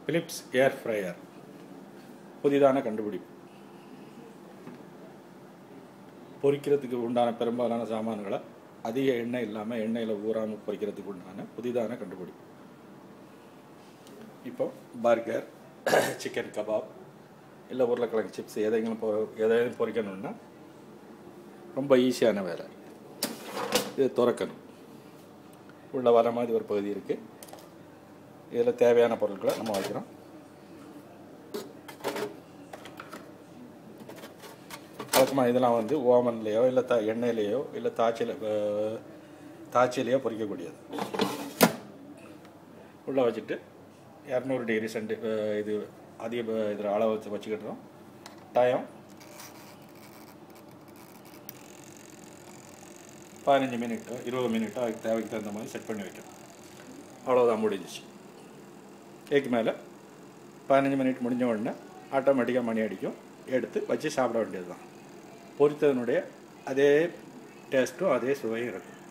Philips ஏர் fryer புதிதான கண்டுபிடிப்பு பொரிக்கிறதுக்கு உண்டான பெரும்பாலான சாமான்களை அதிக எண்ணெய் இல்லாமல் எண்ணெயில் ஊறாமல் பொரிக்கிறதுக்கு உண்டான புதிதான கண்டுபிடிப்பு இப்போ பர்கர் சிக்கன் கபாப் இல்லை உருளைக்கிழங்கு சிப்ஸ் எதையும் பொ எதையும் பொரிக்கணும்னா ரொம்ப ஈஸியான வேலை இது திறக்கணும் உள்ள வர மாதிரி ஒரு பகுதி இருக்குது இதில் தேவையான பொருட்களை நம்ம வைக்கிறோம் வழக்கமாக இதெல்லாம் வந்து ஓவன்லேயோ இல்லை த எண்ணெயிலையோ இல்லை தாச்சியில் தாச்சிலையோ பொரிக்கக்கூடியது உள்ளே வச்சுட்டு இரநூறு டிகிரி சென்டி இது அதிக இதில் அளவு வச்சு வச்சுக்கிட்டோம் டைம் பதினஞ்சு மினிட்டோ இருபது மினிட்டோ அதுக்கு தேவைக்கு தகுந்த மாதிரி செட் பண்ணி வைக்கணும் அவ்வளோதான் முடிஞ்சிச்சு இதுக்கு மேலே பதினஞ்சு மினிட் முடிஞ்ச உடனே ஆட்டோமேட்டிக்காக மணி அடிக்கும் எடுத்து வச்சு சாப்பிட வேண்டியது தான் பொரித்ததனுடைய அதே டேஸ்ட்டும் அதே சுவையும் இருக்கும்